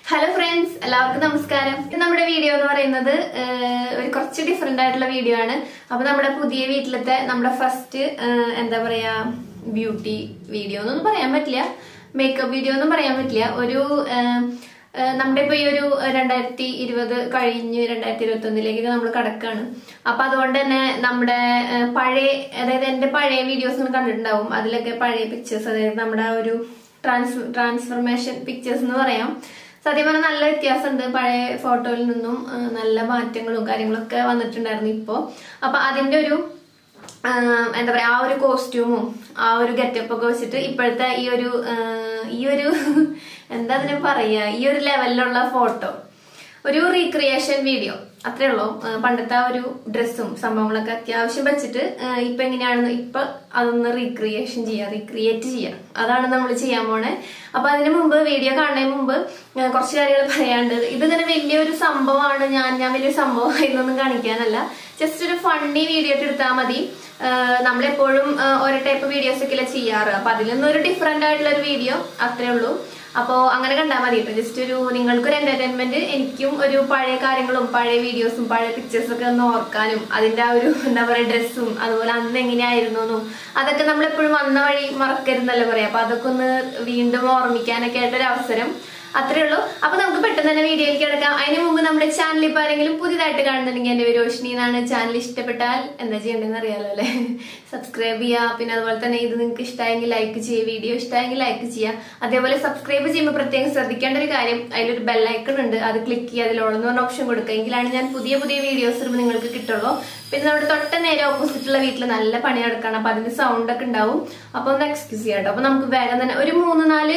hello friends എല്ലാവർക്കും നമസ്കാരം ഇത് നമ്മുടെ വീഡിയോ എന്ന് പറയുന്നത് ഏഹ്, ഒരു കുറച്ച് ഡിഫറെന്റ് ആയിട്ടുള്ള വീഡിയോ ആണ് അപ്പൊ നമ്മുടെ പുതിയ വീട്ടിലത്തെ നമ്മുടെ ഫസ്റ്റ് എന്താ പറയാ ബ്യൂട്ടി വീഡിയോ എന്നൊന്നും പറയാൻ പറ്റില്ല മേക്കപ്പ് വീഡിയോ ഒന്നും പറയാൻ പറ്റില്ല ഒരു ഏഹ്, ഏഹ്, നമ്മുടെ ഇപ്പൊ ഈ ഒരു രണ്ടായിരത്തി ഇരുപത് കഴിഞ്ഞ് രണ്ടായിരത്തി ഇരുപത്തി ഒന്നിലേക്ക് നമ്മൾ കടക്കാണ് അപ്പൊ അതുകൊണ്ട് തന്നെ നമ്മുടെ ഏഹ്, പഴയ അതായത് എന്റെ പഴയ വീഡിയോസ് നിങ്ങൾ കണ്ടിട്ടുണ്ടാവും അതിലൊക്കെ പഴയ പിക്ചേഴ്സ് അതായത് നമ്മുടെ ആ ഒരു ട്രാൻസ് ട്രാൻസ്ഫർമേഷൻ പിക്ചേഴ്സ് എന്ന് പറയാം സത്യം പറഞ്ഞാൽ നല്ല വ്യത്യാസമുണ്ട് പഴയ ഫോട്ടോയിൽ നിന്നും ആ, നല്ല മാറ്റങ്ങളും കാര്യങ്ങളൊക്കെ വന്നിട്ടുണ്ടായിരുന്നു ഇപ്പോ അപ്പൊ അതിന്റെ ഒരു ആ, എന്താ പറയാ ആ ഒരു കോസ്റ്റ്യൂമും ആ ഒരു ഗെറ്റപ്പ് ഒക്കെ വെച്ചിട്ട് ഇപ്പോഴത്തെ ഈ ഒരു ആ, ഈ ഒരു എന്താ അതിനെ പറയാ ഈ ഒരു ലെവലിലുള്ള ഫോട്ടോ ഒരു റീക്രിയേഷൻ വീഡിയോ അത്രേ ഉള്ളൂ ആ, പണ്ടത്തെ ആ ഒരു ഡ്രസ്സും സംഭവങ്ങളൊക്കെ അത്യാവശ്യം വെച്ചിട്ട് ആ, ഇപ്പൊ എങ്ങനെയാണെന്ന് ഇപ്പൊ അതൊന്ന് റീക്രിയേഷൻ ചെയ്യാം റീക്രിയേറ്റ് ചെയ്യാം അതാണ് നമ്മൾ ചെയ്യാൻ പോണേ അപ്പൊ അതിന് മുമ്പ് വീഡിയോ കാണുന്നതിന് മുമ്പ് ആ, കുറച്ച് കാര്യങ്ങൾ പറയാണ്ട് ഇതിങ്ങനെ വലിയൊരു സംഭവമാണ് ഞാൻ ഞാൻ വലിയൊരു സംഭവമായിരുന്നൊന്നും കാണിക്കാനല്ല ജസ്റ്റ് ഒരു ഫണ്ണി വീഡിയോ ആയിട്ട് എടുത്താൽ മതി ആ, നമ്മളെപ്പോഴും ആ, ഓരോ ടൈപ്പ് വീഡിയോസ് ഒക്കെ ചെയ്യാറ് അപ്പൊ അതിൽ നിന്നൊരു ഡിഫറെന്റ് ആയിട്ടുള്ള ഒരു വീഡിയോ അത്രേ ഉള്ളൂ അപ്പോ അങ്ങനെ കണ്ടാൽ മതി കേട്ടോ ജസ്റ്റ് ഒരു നിങ്ങൾക്കൊരു എന്റർടൈൻമെന്റ് എനിക്കും ഒരു പഴയ കാര്യങ്ങളും പഴയ വീഡിയോസും പഴയ പിക്ചേഴ്സും ഒക്കെ ഒന്ന് ഓർക്കാനും അതിന്റെ ആ ഒരു എന്താ പറയാ ഡ്രസ്സും അതുപോലെ അന്ന് എങ്ങനെയായിരുന്നു എന്നും അതൊക്കെ നമ്മൾ എപ്പോഴും വന്ന വഴി മറക്കരുന്നല്ലേ പറയാം അപ്പൊ അതൊക്കെ ഒന്ന് വീണ്ടും ഓർമ്മിക്കാനൊക്കെ ആയിട്ടൊരു അവസരം അത്രേ ഉള്ളൂ അപ്പൊ നമുക്ക് പെട്ടെന്ന് തന്നെ വീഡിയോയിലേക്ക് കിടക്കാം അതിന് മുമ്പ് നമ്മുടെ ചാനൽ ഇപ്പൊ ആരെങ്കിലും പുതിയതായിട്ട് കാണുന്നുണ്ടെങ്കിൽ എന്റെ പേര് രോഷിനി എന്നാണ് ചാനൽ ഇഷ്ടപ്പെട്ടാൽ എന്താ ചെയ്യേണ്ടതെന്ന് അറിയാലോ അല്ലെ സബ്സ്ക്രൈബ് ചെയ്യുക പിന്നെ അതുപോലെ തന്നെ ഇത് നിങ്ങൾക്ക് ഇഷ്ടമായെങ്കിൽ ലൈക്ക് ചെയ്യുക വീഡിയോ ഇഷ്ടമായെങ്കിൽ ലൈക്ക് ചെയ്യുക അതേപോലെ സബ്സ്ക്രൈബ് ചെയ്യുമ്പോൾ പ്രത്യേകം ശ്രദ്ധിക്കേണ്ട ഒരു കാര്യം അതിലൊരു ബെല്ലൈക്കൺ ഉണ്ട് അത് ക്ലിക്ക് ചെയ്യുക അതിലോളെന്ന് പറഞ്ഞ ഓപ്ഷൻ കൊടുക്കുക എങ്കിലാണ് ഞാൻ പുതിയ പുതിയ വീഡിയോസ് ഇടുമ്പോൾ നിങ്ങൾക്ക് കിട്ടുള്ളൂ പിന്നെ നമ്മുടെ തൊട്ട് നേരെ ഓപ്പോസിറ്റുള്ള വീട്ടിൽ നല്ല പണി നടക്കണം അപ്പൊ അതിന്റെ സൗണ്ട് ഒക്കെ ഉണ്ടാവും അപ്പൊ ഒന്ന് എക്സ്ക്യൂസ് ചെയ്യാം കേട്ടോ അപ്പൊ നമുക്ക് വേഗം തന്നെ ഒരു മൂന്ന് നാല്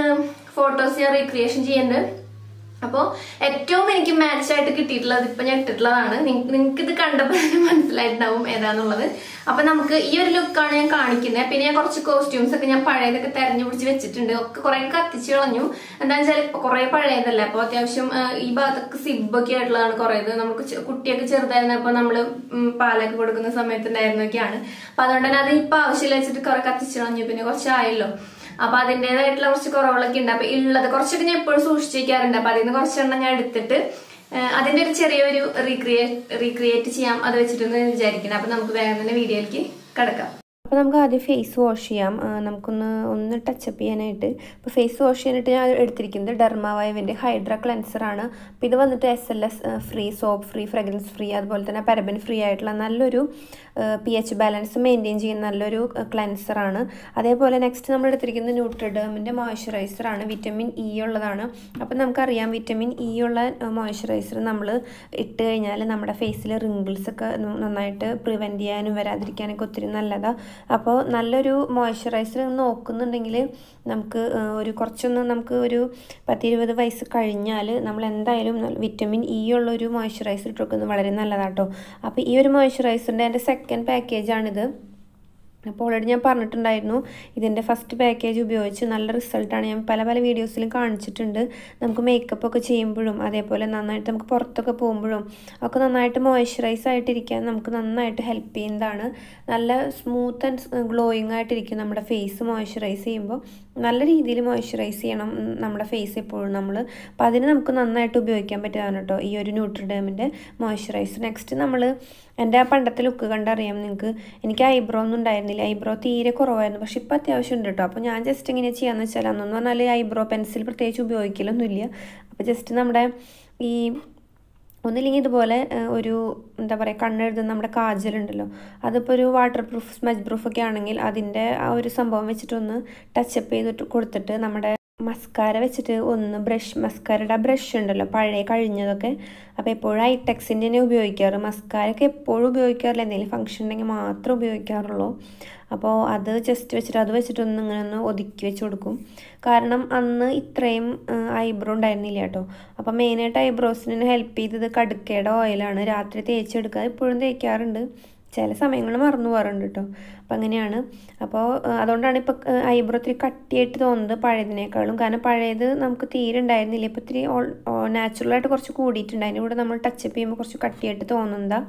ഫോട്ടോസ് ഞാൻ റീക്രിയേഷൻ ചെയ്യുന്നുണ്ട് അപ്പോൾ ഏറ്റവും എനിക്ക് മാച്ച് ആയിട്ട് കിട്ടിയിട്ടുള്ളത് ഇപ്പൊ ഞാൻ ഇട്ടിട്ടുള്ളതാണ് നിങ്ങൾക്ക് ഇത് കണ്ടപ്പോൾ തന്നെ മനസ്സിലായിട്ടുണ്ടാവും ഏതാന്നുള്ളത് അപ്പൊ നമുക്ക് ഈ ഒരു ലുക്കാണ് ഞാൻ കാണിക്കുന്നത് പിന്നെ ഞാൻ കുറച്ച് കോസ്റ്റ്യൂംസ് ഒക്കെ ഞാൻ പഴയതൊക്കെ തെരഞ്ഞു പിടിച്ച് വെച്ചിട്ടുണ്ട് ഒക്കെ കുറെ കത്തിച്ച് കളഞ്ഞു എന്താണെന്ന് വെച്ചാൽ ഇപ്പൊ കുറെ പഴയതല്ല അപ്പൊ അത്യാവശ്യം ആ, ഈ ഭാഗത്തൊക്കെ സിബൊക്കെ ആയിട്ടുള്ളതാണ് കുറേത് നമുക്ക് ചെ- കുട്ടിയൊക്കെ ചെറുതായിരുന്നപ്പോ നമ്മള് ഉം, പാലൊക്കെ കൊടുക്കുന്ന സമയത്തുണ്ടായിരുന്നൊക്കെയാണ് അപ്പൊ അതുകൊണ്ട് തന്നെ അത് ഇപ്പൊ ആവശ്യമില്ല വെച്ചിട്ട് കുറെ കത്തിച്ച് കളഞ്ഞു പിന്നെ കുറച്ചായല്ലോ അപ്പൊ അതിന്റേതായിട്ടുള്ള കുറച്ച് കുറവുകളൊക്കെ ഉണ്ട് അപ്പൊ ഉള്ളത് കുറച്ചൊക്കെ ഞാൻ എപ്പോഴും സൂക്ഷിച്ച് വെക്കാറുണ്ട് അപ്പൊ അതിൽ നിന്ന് കുറച്ചെണ്ണം ഞാൻ എടുത്തിട്ട് ആ, അതിന്റെ ഒരു ചെറിയൊരു റീക്രിയേറ്റ് റീക്രിയേറ്റ് ചെയ്യാം അത് വെച്ചിട്ടൊന്ന് വിചാരിക്കണം അപ്പൊ നമുക്ക് വേഗം തന്നെ വീഡിയോയിലേക്ക് കിടക്കാം അപ്പോൾ നമുക്ക് ആദ്യം ഫേസ് വാഷ് ചെയ്യാം ആ, നമുക്കൊന്ന് ഒന്ന് ടച്ചപ്പ് ചെയ്യാനായിട്ട് അപ്പോൾ ഫേസ് വാഷ് ചെയ്യാനായിട്ട് ഞാൻ എടുത്തിരിക്കുന്നത് ഡെർമാവൈവിൻ്റെ ഹൈഡ്ര ക്ലെൻസർ ആണ് അപ്പോൾ ഇത് വന്നിട്ട് S L S free soap free fragrance free അതുപോലെ തന്നെ പാരബൻ ഫ്രീ ആയിട്ടുള്ള നല്ലൊരു പി എച്ച് ബാലൻസ് മെയിൻറ്റെയിൻ ചെയ്യുന്ന നല്ലൊരു ക്ലെൻസർ ആണ് അതേപോലെ നെക്സ്റ്റ് നമ്മൾ എടുത്തിരിക്കുന്നത് ന്യൂട്രിഡേമിൻ്റെ മോയ്സ്ചറൈസർ ആണ് വിറ്റമിൻ ഇ ഉള്ളതാണ് അപ്പോൾ നമുക്കറിയാം വിറ്റമിൻ ഇ ഉള്ള മോയ്സ്ചറൈസർ നമ്മൾ ഇട്ട് കഴിഞ്ഞാൽ നമ്മുടെ ഫേസിൽ റിങ്കിൾസ് ഒക്കെ നന്നായിട്ട് പ്രിവെൻറ്റ് ചെയ്യാനും വരാതിരിക്കാനൊക്കെ ഒത്തിരി നല്ലതാണ് അപ്പോൾ നല്ലൊരു മോയ്സ്ചറൈസർ നോക്കുന്നുണ്ടെങ്കിൽ നമുക്ക് ആ, ഒരു കുറച്ചൊന്ന് നമുക്ക് ഒരു പത്തിരുപത് വയസ്സ് കഴിഞ്ഞാൽ നമ്മൾ എന്തായാലും നല്ല- വിറ്റമിൻ ഇ ഉള്ള ഒരു മോയ്സ്ചറൈസർ ഇട്ട് വെക്കുന്നത് വളരെ നല്ലതാട്ടോ അപ്പോൾ ഈ ഒരു മോയ്സ്ചറൈസറിൻ്റെ എൻ്റെ സെക്കൻഡ് പാക്കേജാണിത് അപ്പോൾ ഓൾറെഡി ഞാൻ പറഞ്ഞിട്ടുണ്ടായിരുന്നു ഇതിൻ്റെ ഫസ്റ്റ് പാക്കേജ് ഉപയോഗിച്ച് നല്ല റിസൾട്ടാണ് ഞാൻ പല പല വീഡിയോസിലും കാണിച്ചിട്ടുണ്ട് നമുക്ക് മേക്കപ്പ് ഒക്കെ ചെയ്യുമ്പോഴും അതേപോലെ നന്നായിട്ട് നമുക്ക് പുറത്തൊക്കെ പോകുമ്പോഴും ഒക്കെ നന്നായിട്ട് മോയ്സ്ചറൈസ് ആയിട്ടിരിക്കാൻ നമുക്ക് നന്നായിട്ട് ഹെൽപ്പ് ചെയ്യുന്നതാണ് നല്ല സ്മൂത്ത് ആൻഡ് ഗ്ലോയിങ് ആയിട്ടിരിക്കും നമ്മുടെ ഫേസ് മോയ്സ്ചറൈസ് ചെയ്യുമ്പോൾ നല്ല രീതിയിൽ മോയ്സ്ചറൈസ് ചെയ്യണം ഉം, നമ്മുടെ ഫേസ് എപ്പോഴും നമ്മൾ അപ്പോൾ അതിന് നമുക്ക് നന്നായിട്ട് ഉപയോഗിക്കാൻ പറ്റുന്നതാണ് കേട്ടോ ഈ ഒരു ന്യൂട്രിഡേമിൻ്റെ മോയ്സ്ചറൈസർ നെക്സ്റ്റ് നമ്മൾ എൻ്റെ ആ പണ്ടത്തെ ലുക്ക് കണ്ടറിയാം നിങ്ങൾക്ക് എനിക്ക് ഐബ്രോ ഒന്നും ഉണ്ടായിരുന്നില്ല ഐബ്രോ തീരെ കുറവായിരുന്നു പക്ഷെ ഇപ്പോൾ അത്യാവശ്യം ഉണ്ട് കേട്ടോ അപ്പോൾ ഞാൻ ജസ്റ്റ് ഇങ്ങനെ ചെയ്യാന്ന് വെച്ചാൽ അന്നെന്ന് പറഞ്ഞാൽ ഐബ്രോ പെൻസിൽ പ്രത്യേകിച്ച് ഉപയോഗിക്കലൊന്നുമില്ല അപ്പോൾ ജസ്റ്റ് നമ്മുടെ ഈ ഒന്നില്ലെങ്കിൽ ഇതുപോലെ ഏഹ്, ഒരു എന്താ പറയുക കണ്ണെഴുതുന്ന നമ്മുടെ കാജലുണ്ടല്ലോ അതിപ്പോൾ ഒരു വാട്ടർ പ്രൂഫ് സ്മജ് പ്രൂഫ് ഒക്കെ ആണെങ്കിൽ അതിൻ്റെ ആ ഒരു സംഭവം വെച്ചിട്ടൊന്ന് ടച്ചപ്പ് ചെയ്തിട്ട് കൊടുത്തിട്ട് നമ്മുടെ മസ്കാര വെച്ചിട്ട് ഒന്ന് ബ്രഷ് മസ്കാരയുടെ ആ ബ്രഷ് ഉണ്ടല്ലോ പഴയ കഴിഞ്ഞതൊക്കെ അപ്പോൾ എപ്പോഴും ഐടെക്സിൻ്റെ തന്നെ ഉപയോഗിക്കാറ് മസ്കാരൊക്കെ എപ്പോഴും ഉപയോഗിക്കാറില്ല എന്തെങ്കിലും ഫംഗ്ഷൻ ഉണ്ടെങ്കിൽ മാത്രമേ ഉപയോഗിക്കാറുള്ളൂ അപ്പോൾ അത് ജസ്റ്റ് വെച്ചിട്ട് അത് വെച്ചിട്ടൊന്ന് ഇങ്ങനെ ഒന്ന് ഒതുക്കി വെച്ച് കൊടുക്കും കാരണം അന്ന് ഇത്രയും ഐബ്രോ ഉണ്ടായിരുന്നില്ല കേട്ടോ അപ്പോൾ മെയിനായിട്ട് ഐബ്രോസിന് ഹെൽപ്പ് ചെയ്തത് കടുക്കയുടെ ഓയിലാണ് രാത്രി തേച്ചെടുക്കുക ഇപ്പോഴും തേക്കാറുണ്ട് ചില സമയങ്ങളിൽ മറന്നു പോകാറുണ്ട് കേട്ടോ അപ്പം അങ്ങനെയാണ് അപ്പോൾ അതുകൊണ്ടാണ് ഇപ്പോൾ ഐബ്രോ ഇത്തിരി കട്ടിയായിട്ട് തോന്നുന്നത് പഴയതിനേക്കാളും കാരണം പഴയത് നമുക്ക് തീരെ ഉണ്ടായിരുന്നില്ല ഇപ്പോൾ ഇത്തിരി നാച്ചുറലായിട്ട് കുറച്ച് കൂടിയിട്ടുണ്ട് അതിൻ്റെ കൂടെ നമ്മൾ ടച്ചപ്പ് ചെയ്യുമ്പോൾ കുറച്ച് കട്ടിയായിട്ട് തോന്നുന്നതാണ്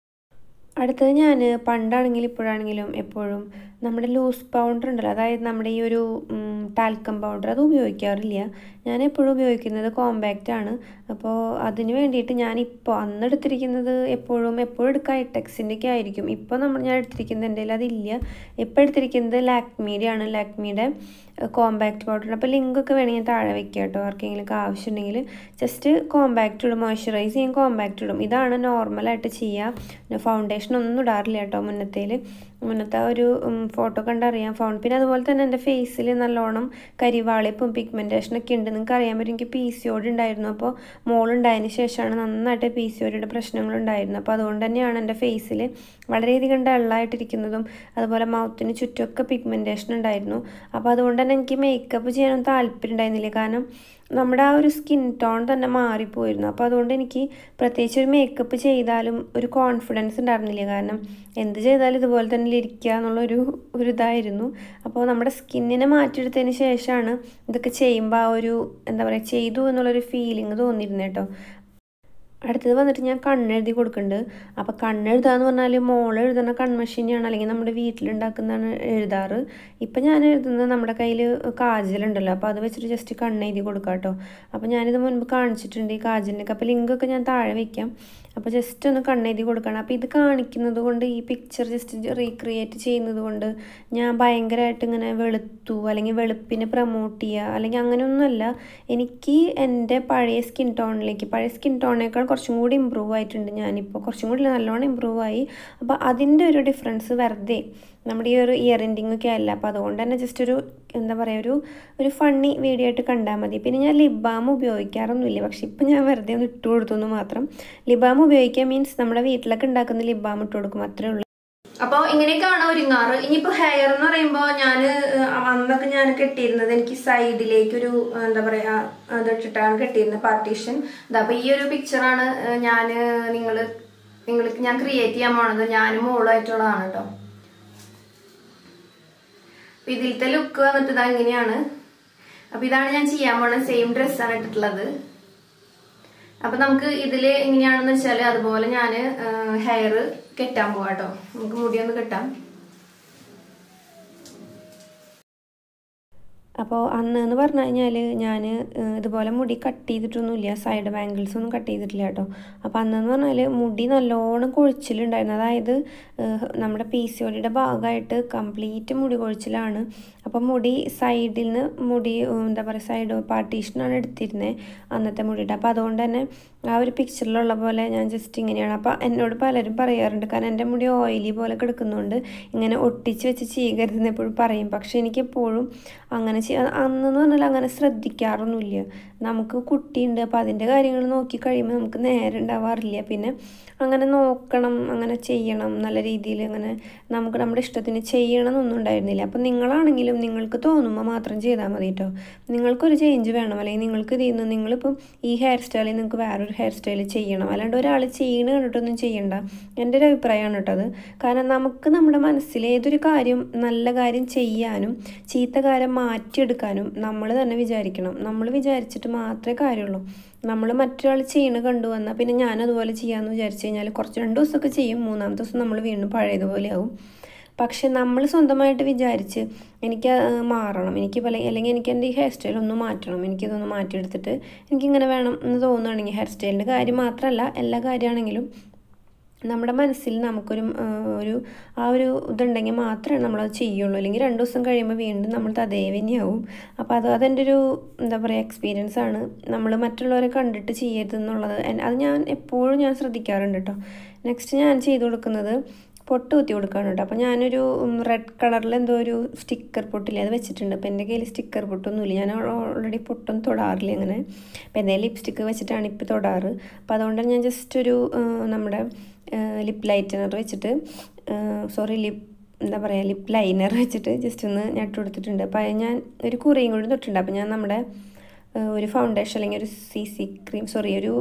അടുത്തത് ഞാൻ പണ്ടാണെങ്കിലും ഇപ്പോഴാണെങ്കിലും എപ്പോഴും നമ്മുടെ ലൂസ് പൗഡർ ഉണ്ടല്ലോ അതായത് നമ്മുടെ ഈ ഒരു ടാൽക്കം പൗഡർ അത് ഉപയോഗിക്കാറില്ല ഞാൻ എപ്പോഴും ഉപയോഗിക്കുന്നത് കോമ്പാക്റ്റ് ആണ് അപ്പോൾ അതിന് വേണ്ടിയിട്ട് ഞാനിപ്പോൾ അന്ന് എടുത്തിരിക്കുന്നത് എപ്പോഴും എപ്പോഴും എടുക്കുക ഐടെക്സിൻ്റെ ഒക്കെ ആയിരിക്കും ഇപ്പോൾ നമ്മൾ ഞാൻ എടുത്തിരിക്കുന്നത് എൻ്റെ കയ്യിൽ അതില്ല ഇപ്പോൾ എടുത്തിരിക്കുന്നത് ലാക്മിയുടെ ആണ് ലാക്മിയുടെ കോമ്പാക്റ്റ് പൗഡർ അപ്പോൾ ലിങ്കൊക്കെ വേണമെങ്കിൽ താഴെ വെക്കുക കേട്ടോ ആർക്കെങ്കിലും ആവശ്യമുണ്ടെങ്കിൽ ജസ്റ്റ് കോമ്പാക്റ്റ് ഇടും മോയ്സ്ചറൈസ് ചെയ്യാൻ കോമ്പാക്റ്റ് ഇടും ഇതാണ് നോർമലായിട്ട് ചെയ്യുക ഫൗണ്ടേഷൻ ഒന്നും ഇടാറില്ല കേട്ടോ മുന്നത്തേൽ മുന്നത്തെ ആ ഒരു ഫോട്ടോ കണ്ടറിയാം ഫൗണ്ട് പിന്നെ അതുപോലെ തന്നെ എൻ്റെ ഫേസിൽ നല്ലോണം കരിവാളിപ്പും പിഗ്മെൻറ്റേഷനൊക്കെ ഉണ്ട് നിങ്ങൾക്ക് അറിയാൻ പറ്റും എനിക്ക് പി സി ഓടി ഉണ്ടായിരുന്നു അപ്പോൾ മോളുണ്ടായതിന് ശേഷമാണ് നന്നായിട്ട് പി സി ഓടിയുടെ പ്രശ്നങ്ങളുണ്ടായിരുന്നു അപ്പോൾ അതുകൊണ്ട് തന്നെയാണ് എൻ്റെ ഫേസിൽ വളരെയധികം ഡള്ളായിട്ടിരിക്കുന്നതും അതുപോലെ മൗത്തിന് ചുറ്റുമൊക്കെ പിഗ്മെൻറ്റേഷൻ ഉണ്ടായിരുന്നു അപ്പോൾ അതുകൊണ്ട് തന്നെ എനിക്ക് മേക്കപ്പ് ചെയ്യാനൊന്നും താല്പര്യം ഉണ്ടായിരുന്നില്ല കാരണം നമ്മുടെ ആ ഒരു സ്കിൻ ടോൺ തന്നെ മാറിപ്പോയിരുന്നു അപ്പോൾ അതുകൊണ്ട് എനിക്ക് പ്രത്യേകിച്ച് ഒരു മേക്കപ്പ് ചെയ്താലും ഒരു കോൺഫിഡൻസ് ഉണ്ടായിരുന്നില്ല കാരണം എന്ത് ചെയ്താലും ഇതുപോലെ തന്നെ ഇരിക്കുക എന്നുള്ളൊരു ഒരു ഇതായിരുന്നു അപ്പോൾ നമ്മുടെ സ്കിന്നിനെ മാറ്റിയെടുത്തതിന് ശേഷമാണ് ഇതൊക്കെ ചെയ്യുമ്പോൾ ആ ഒരു എന്താ പറയുക ചെയ്തു എന്നുള്ളൊരു ഫീലിംഗ് തോന്നിയിരുന്നു കേട്ടോ അടുത്തത് വന്നിട്ട് ഞാൻ കണ്ണെഴുതി കൊടുക്കുന്നുണ്ട് അപ്പോൾ കണ്ണെഴുതുക എന്ന് പറഞ്ഞാൽ മോൾ എഴുതുന്ന കൺമഷീനാണ് അല്ലെങ്കിൽ നമ്മുടെ വീട്ടിലുണ്ടാക്കുന്നതാണ് എഴുതാറ് ഇപ്പം ഞാൻ എഴുതുന്നത് നമ്മുടെ കയ്യിൽ കാജലുണ്ടല്ലോ അപ്പോൾ അത് വെച്ചിട്ട് ജസ്റ്റ് കണ്ണെഴുതി കൊടുക്കാം കേട്ടോ അപ്പോൾ ഞാനിത് മുൻപ് കാണിച്ചിട്ടുണ്ട് ഈ കാജലിനൊക്കെ അപ്പോൾ ലിങ്കൊക്കെ ഞാൻ താഴെ വയ്ക്കാം അപ്പോൾ ജസ്റ്റ് ഒന്ന് കണ്ണെഴുതി കൊടുക്കണം അപ്പോൾ ഇത് കാണിക്കുന്നത് കൊണ്ട് ഈ പിക്ചർ ജസ്റ്റ് റീക്രിയേറ്റ് ചെയ്യുന്നത് കൊണ്ട് ഞാൻ ഭയങ്കരമായിട്ട് ഇങ്ങനെ വെളുത്തു അല്ലെങ്കിൽ വെളുപ്പിനെ പ്രൊമോട്ട് ചെയ്യുക അല്ലെങ്കിൽ അങ്ങനെയൊന്നുമല്ല എനിക്ക് എൻ്റെ പഴയ സ്കിൻ ടോണിലേക്ക് പഴയ സ്കിൻ ടോണിനേക്കാൾ കുറച്ചും കൂടി ഇമ്പ്രൂവ് ആയിട്ടുണ്ട് ഞാനിപ്പോൾ കുറച്ചും കൂടി നല്ലോണം ഇമ്പ്രൂവ് ആയി അപ്പോൾ അതിൻ്റെ ഒരു ഡിഫറൻസ് വെറുതെ നമ്മുടെ ഈ ഒരു ഇയർ എൻഡിങ് ഒക്കെ അല്ല അപ്പോൾ അതുകൊണ്ട് തന്നെ ജസ്റ്റ് ഒരു എന്താ പറയുക ഒരു ഒരു ഫണ്ണി വീഡിയോ ആയിട്ട് കണ്ടാൽ മതി പിന്നെ ഞാൻ ലിപ് ബാം ഉപയോഗിക്കാറൊന്നുമില്ല പക്ഷെ ഇപ്പം ഞാൻ വെറുതെ ഒന്ന് ഇട്ട് കൊടുത്തു എന്ന് മാത്രം ലിപ് ബാം ഉപയോഗിക്കുക മീൻസ് നമ്മുടെ വീട്ടിലൊക്കെ ഉണ്ടാക്കുന്ന ലിപ് ബാം ഇട്ട് കൊടുക്കും അത്രേ ഉള്ളൂ അപ്പൊ ഇങ്ങനെയൊക്കെയാണ് ഒരുങ്ങാറ് ഇനിയിപ്പോ ഹെയർ എന്ന് പറയുമ്പോ ഞാൻ അന്നൊക്കെ ഞാൻ കെട്ടിയിരുന്നത് എനിക്ക് സൈഡിലേക്ക് ഒരു എന്താ പറയാ അതിട്ടിട്ടാണ് കെട്ടിയിരുന്നത് പാർട്ടീഷൻ അപ്പൊ ഈ ഒരു പിക്ചറാണ് ഞാൻ നിങ്ങള് നിങ്ങൾക്ക് ഞാൻ ക്രിയേറ്റ് ചെയ്യാൻ പോണത് ഞാനും മോളായിട്ടുള്ളതാണ് കേട്ടോ അപ്പൊ ഇതിലത്തെ ലുക്ക് വന്നിട്ട് ഇതാ ഇങ്ങനെയാണ് അപ്പൊ ഇതാണ് ഞാൻ ചെയ്യാൻ പോണ സെയിം ഡ്രസ്സാണ് ഇട്ടിട്ടുള്ളത് അപ്പൊ നമുക്ക് ഇതില് എങ്ങനെയാണെന്ന് വെച്ചാല് അതുപോലെ ഞാൻ ഹെയർ കെട്ടാൻ പോവാട്ടോ നമുക്ക് മുടിയൊന്ന് കെട്ടാം അപ്പോൾ അന്ന് എന്ന് പറഞ്ഞു കഴിഞ്ഞാൽ ഞാൻ ഇതുപോലെ മുടി കട്ട് ചെയ്തിട്ടൊന്നുമില്ല സൈഡ് ബാംഗിൾസ് ഒന്നും കട്ട് ചെയ്തിട്ടില്ല കേട്ടോ അപ്പോൾ അന്നെന്ന് പറഞ്ഞാൽ മുടി നല്ലോണം കൊഴിച്ചിലുണ്ടായിരുന്നു അതായത് നമ്മുടെ പി സി ഒടിയുടെ ഭാഗമായിട്ട് കംപ്ലീറ്റ് മുടി കൊഴിച്ചിലാണ് അപ്പോൾ മുടി സൈഡിൽ നിന്ന് മുടി എന്താ പറയുക സൈഡ് പാർട്ടീഷനാണ് എടുത്തിരുന്നത് അന്നത്തെ മുടിയുടെ അപ്പോൾ അതുകൊണ്ട് തന്നെ ആ ഒരു പിക്ചറിലുള്ള പോലെ ഞാൻ ജസ്റ്റ് ഇങ്ങനെയാണ് അപ്പോൾ എന്നോട് പലരും പറയാറുണ്ട് കാരണം എൻ്റെ മുടി ഓയിലി പോലെ കിടക്കുന്നതുകൊണ്ട് ഇങ്ങനെ ഒട്ടിച്ച് വെച്ച് ചെയ്യരുതെന്ന് എപ്പോഴും പറയും പക്ഷെ എനിക്കെപ്പോഴും അങ്ങനെ അന്നെന്ന് പറഞ്ഞാൽ അങ്ങനെ ശ്രദ്ധിക്കാറൊന്നുമില്ല നമുക്ക് കുട്ടിയുണ്ട് അപ്പോൾ അതിൻ്റെ കാര്യങ്ങൾ നോക്കി കഴിയുമ്പോൾ നമുക്ക് നേരെ ഉണ്ടാവാറില്ല പിന്നെ അങ്ങനെ നോക്കണം അങ്ങനെ ചെയ്യണം നല്ല രീതിയിൽ അങ്ങനെ നമുക്ക് നമ്മുടെ ഇഷ്ടത്തിന് ചെയ്യണം എന്നൊന്നും ഉണ്ടായിരുന്നില്ല അപ്പം നിങ്ങളാണെങ്കിലും നിങ്ങൾക്ക് തോന്നുമ്പോൾ മാത്രം ചെയ്താൽ മതി കേട്ടോ നിങ്ങൾക്കൊരു ചേഞ്ച് വേണം അല്ലെങ്കിൽ നിങ്ങൾക്ക് ഇതിൽ നിന്ന് നിങ്ങളിപ്പം ഈ ഹെയർ സ്റ്റൈലിൽ നിങ്ങൾക്ക് വേറൊരു ഹെയർ സ്റ്റൈൽ ചെയ്യണം അല്ലാണ്ട് ഒരാൾ ചെയ്യണ കണ്ടിട്ടൊന്നും ചെയ്യണ്ട എൻ്റെ ഒരു അഭിപ്രായമാണ് കേട്ടോ അത് കാരണം നമുക്ക് നമ്മുടെ മനസ്സിൽ ഏതൊരു കാര്യം നല്ല കാര്യം ചെയ്യാനും ചീത്ത കാര്യം മാറ്റിയെടുക്കാനും നമ്മൾ തന്നെ വിചാരിക്കണം നമ്മൾ വിചാരിച്ചിട്ട് മാത്രമേ കാര്യമുള്ളൂ നമ്മൾ മറ്റൊരാൾ ചെയ്യണ കണ്ടു വന്നാൽ പിന്നെ ഞാൻ അതുപോലെ ചെയ്യാമെന്ന് വിചാരിച്ചു കഴിഞ്ഞാൽ കുറച്ച് രണ്ട് ദിവസമൊക്കെ ചെയ്യും മൂന്നാമത്തെ ദിവസം നമ്മൾ വീണ്ടും പഴയതുപോലെ ആവും പക്ഷെ നമ്മൾ സ്വന്തമായിട്ട് വിചാരിച്ച് എനിക്ക് മാറണം എനിക്ക് അല്ലെങ്കിൽ എനിക്ക് എൻ്റെ ഈ ഹെയർ സ്റ്റൈൽ ഒന്ന് മാറ്റണം എനിക്കിതൊന്ന് മാറ്റിയെടുത്തിട്ട് എനിക്കിങ്ങനെ വേണം എന്ന് തോന്നുകയാണെങ്കിൽ ഹെയർ സ്റ്റൈലിൻ്റെ കാര്യം മാത്രമല്ല എല്ലാ കാര്യമാണെങ്കിലും നമ്മുടെ മനസ്സിൽ നമുക്കൊരു ഒരു ആ ഒരു ഇതുണ്ടെങ്കിൽ മാത്രമേ നമ്മളത് ചെയ്യുള്ളൂ അല്ലെങ്കിൽ രണ്ട് ദിവസം കഴിയുമ്പോൾ വീണ്ടും നമ്മൾ അതേ തന്നെയാവും അപ്പോൾ അത് അതെൻ്റെ ഒരു എന്താ പറയുക എക്സ്പീരിയൻസ് ആണ് നമ്മൾ മറ്റുള്ളവരെ കണ്ടിട്ട് ചെയ്യരുത് എന്നുള്ളത് അത് ഞാൻ എപ്പോഴും ഞാൻ ശ്രദ്ധിക്കാറുണ്ട് കേട്ടോ നെക്സ്റ്റ് ഞാൻ ചെയ്തു കൊടുക്കുന്നത് പൊട്ട് കുത്തി കൊടുക്കുകയാണ് കേട്ടോ അപ്പോൾ ഞാനൊരു റെഡ് കളറിൽ എന്തോ ഒരു സ്റ്റിക്കർ പൊട്ടില്ലേ അത് വെച്ചിട്ടുണ്ട് അപ്പോൾ എൻ്റെ കയ്യിൽ സ്റ്റിക്കർ പൊട്ടൊന്നുമില്ല ഞാൻ ഓൾറെഡി പൊട്ടൊന്നും തൊടാറില്ല അങ്ങനെ അപ്പോൾ എന്തെങ്കിലും ലിപ്സ്റ്റിക്ക് വെച്ചിട്ടാണ് ഇപ്പോൾ തൊടാറ് അപ്പോൾ അതുകൊണ്ട് ഞാൻ ജസ്റ്റ് ഒരു നമ്മുടെ ലിപ്പ് ലൈറ്റനർ വെച്ചിട്ട് സോറി ലിപ്പ് എന്താ പറയുക ലിപ്പ് ലൈനർ വെച്ചിട്ട് ജസ്റ്റ് ഒന്ന് ഞട്ട് കൊടുത്തിട്ടുണ്ട് അപ്പോൾ ഞാൻ ഒരു കുറിയും കൂടി തൊട്ടിട്ടുണ്ട് അപ്പോൾ ഞാൻ നമ്മുടെ ഒരു ഫൗണ്ടേഷൻ അല്ലെങ്കിൽ ഒരു സി സി ക്രീം സോറി ഒരു